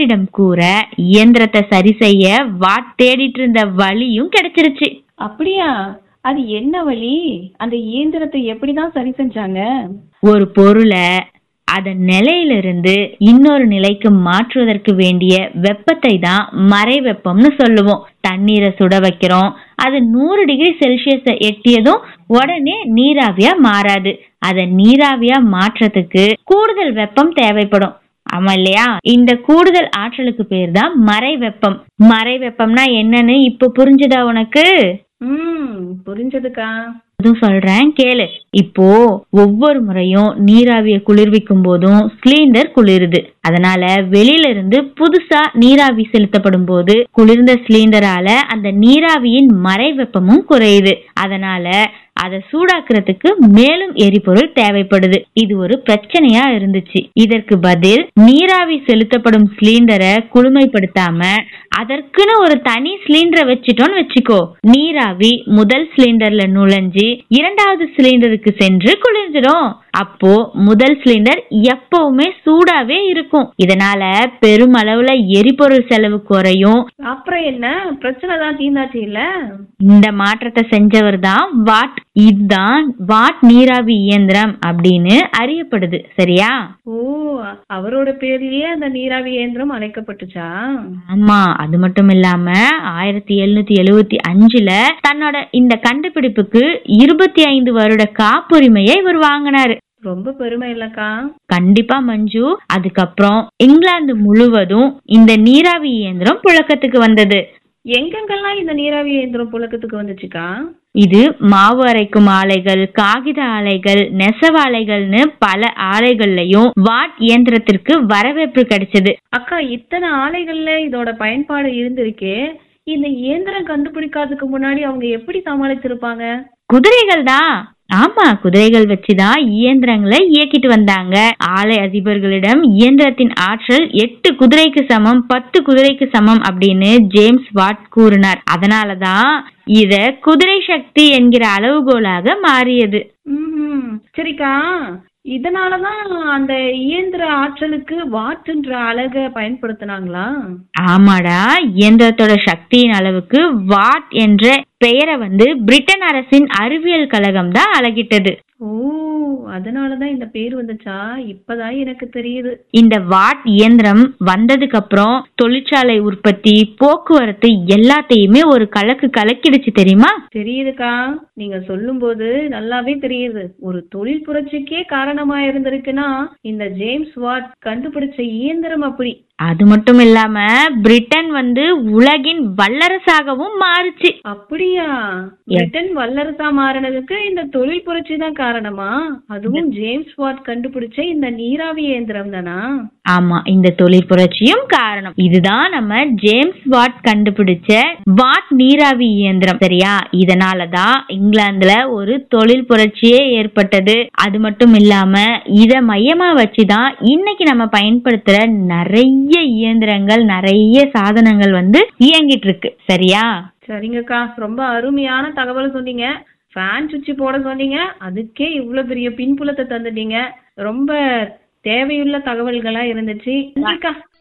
வாட்டிடம் கூற இயந்திரத்தை சரி செய்ய வாட் தேடிட்டு இருந்த வழியும் கிடைச்சிருச்சு அப்படியா அது என்ன வழி அந்த இயந்திரத்தை எப்படிதான் சரி செஞ்சாங்க ஒரு பொருளை அதன் நிலையிலிருந்து இன்னொரு நிலைக்கு மாற்றுவதற்கு வேண்டிய வெப்பத்தை தான் மறை வெப்பம்னு சொல்லுவோம் தண்ணீரை சுட வைக்கிறோம் அது நூறு டிகிரி செல்சியஸை எட்டியதும் உடனே நீராவியா மாறாது அதை நீராவியா மாற்றத்துக்கு கூடுதல் வெப்பம் தேவைப்படும் ஆமா இல்லையா இந்த கூடுதல் ஆற்றலுக்கு பேர் தான் மறை வெப்பம் மறை வெப்பம்னா என்னன்னு இப்ப புரிஞ்சுதா உனக்கு ம் புரிஞ்சதுக்கா அதுவும் சொல்றேன் கேளு இப்போ ஒவ்வொரு முறையும் நீராவிய குளிர்விக்கும் போதும் சிலிண்டர் குளிருது அதனால வெளியில இருந்து புதுசா நீராவி செலுத்தப்படும் போது குளிர்ந்த சிலிண்டரால அந்த நீராவியின் மறை வெப்பமும் குறையுது அதனால அதை சூடாக்குறதுக்கு மேலும் எரிபொருள் தேவைப்படுது இது ஒரு பிரச்சனையா இருந்துச்சு இதற்கு பதில் நீராவி செலுத்தப்படும் சிலிண்டரை குளுமைப்படுத்தாம அதற்குன்னு ஒரு தனி சிலிண்டரை வச்சுட்டோம்னு வச்சுக்கோ நீராவி முதல் சிலிண்டர்ல நுழைஞ்சு இரண்டாவது சிலிண்டருக்கு சென்று குளிர்ந்துடும் அப்போ முதல் சிலிண்டர் எப்பவுமே சூடாவே இருக்கும் இதனால பெருமளவுல எரிபொருள் செலவு குறையும் அப்புறம் என்ன பிரச்சனை தான் தீர்ந்தாச்சு இல்ல இந்த மாற்றத்தை செஞ்சவர் தான் வாட் இதுதான் வாட் நீராவி இயந்திரம் அப்படின்னு அறியப்படுது சரியா ஓ அவரோட பேர்லயே அந்த நீராவி இயந்திரம் அழைக்கப்பட்டுச்சா ஆமா அது மட்டும் இல்லாம ஆயிரத்தி எழுநூத்தி எழுவத்தி அஞ்சுல தன்னோட இந்த கண்டுபிடிப்புக்கு இருபத்தி ஐந்து வருட காப்புரிமையை இவர் வாங்கினாரு ரொம்ப பெருமை இல்லக்கா கண்டிப்பா மஞ்சு அதுக்கப்புறம் இங்கிலாந்து முழுவதும் இந்த நீராவி இயந்திரம் புழக்கத்துக்கு வந்தது எங்கெங்கெல்லாம் இந்த நீராவி இயந்திரம் புழக்கத்துக்கு வந்துச்சுக்கா இது மாவு அரைக்கும் ஆலைகள் காகித ஆலைகள் நெசவு ஆலைகள்னு பல ஆலைகள்லயும் வாட் இயந்திரத்திற்கு வரவேற்பு கிடைச்சது அக்கா இத்தனை ஆலைகள்ல இதோட பயன்பாடு இருந்திருக்கே இந்த இயந்திரம் கண்டுபிடிக்காததுக்கு முன்னாடி அவங்க எப்படி சமாளிச்சிருப்பாங்க குதிரைகள் தான் ஆமா குதிரைகள் வச்சுதான் இயந்திரங்களை இயக்கிட்டு வந்தாங்க ஆலை அதிபர்களிடம் இயந்திரத்தின் ஆற்றல் எட்டு குதிரைக்கு சமம் பத்து குதிரைக்கு சமம் அப்படின்னு ஜேம்ஸ் வாட் கூறினார் அதனாலதான் இத குதிரை சக்தி என்கிற அளவுகோலாக மாறியது ம்ஹும். சரிக்கா இதனாலதான் அந்த இயந்திர ஆற்றலுக்கு வாட்டுன்ற அழக பயன்படுத்தினாங்களா ஆமாடா இயந்திரத்தோட சக்தியின் அளவுக்கு வாட் என்ற பெயரை வந்து பிரிட்டன் அரசின் அறிவியல் கழகம் தான் அழகிட்டது ஓ அதனாலதான் இந்த பேர் வந்துச்சா இப்பதான் எனக்கு தெரியுது இந்த வாட் இயந்திரம் வந்ததுக்கு அப்புறம் தொழிற்சாலை உற்பத்தி போக்குவரத்து எல்லாத்தையுமே ஒரு கலக்கு கலக்கிடுச்சு தெரியுமா தெரியுதுக்கா நீங்க சொல்லும்போது நல்லாவே தெரியுது ஒரு தொழில் புரட்சிக்கே காரணமா இருந்திருக்குன்னா இந்த ஜேம்ஸ் வாட் கண்டுபிடிச்ச இயந்திரம் அப்படி அது மட்டும் இல்லாம பிரிட்டன் வந்து உலகின் வல்லரசாகவும் மாறுச்சு அப்படியா பிரிட்டன் வல்லரசா மாறினதுக்கு இந்த தொழில் புரட்சி தான் காரணமா அதுவும் ஜேம்ஸ் வாட் கண்டுபிடிச்ச இந்த நீராவி இயந்திரம் தானா ஆமா இந்த தொழில் புரட்சியும் காரணம் இதுதான் நம்ம ஜேம்ஸ் வாட் கண்டுபிடிச்ச வாட் நீராவி இயந்திரம் சரியா இதனாலதான் இங்கிலாந்துல ஒரு தொழில் புரட்சியே ஏற்பட்டது அது மட்டும் இல்லாம இத மையமா வச்சுதான் இன்னைக்கு நம்ம பயன்படுத்துற நிறைய இயந்திரங்கள் நிறைய சாதனங்கள் வந்து இயங்கிட்டு இருக்கு சரியா சரிங்கக்கா ரொம்ப அருமையான தகவல் சொன்னீங்க ஃபேன் சுவிட்ச் போட சொன்னீங்க அதுக்கே இவ்வளவு பெரிய பின்புலத்தை தந்துட்டீங்க ரொம்ப தேவையுள்ள தகவல்களா இருந்துச்சு நன்றிக்கா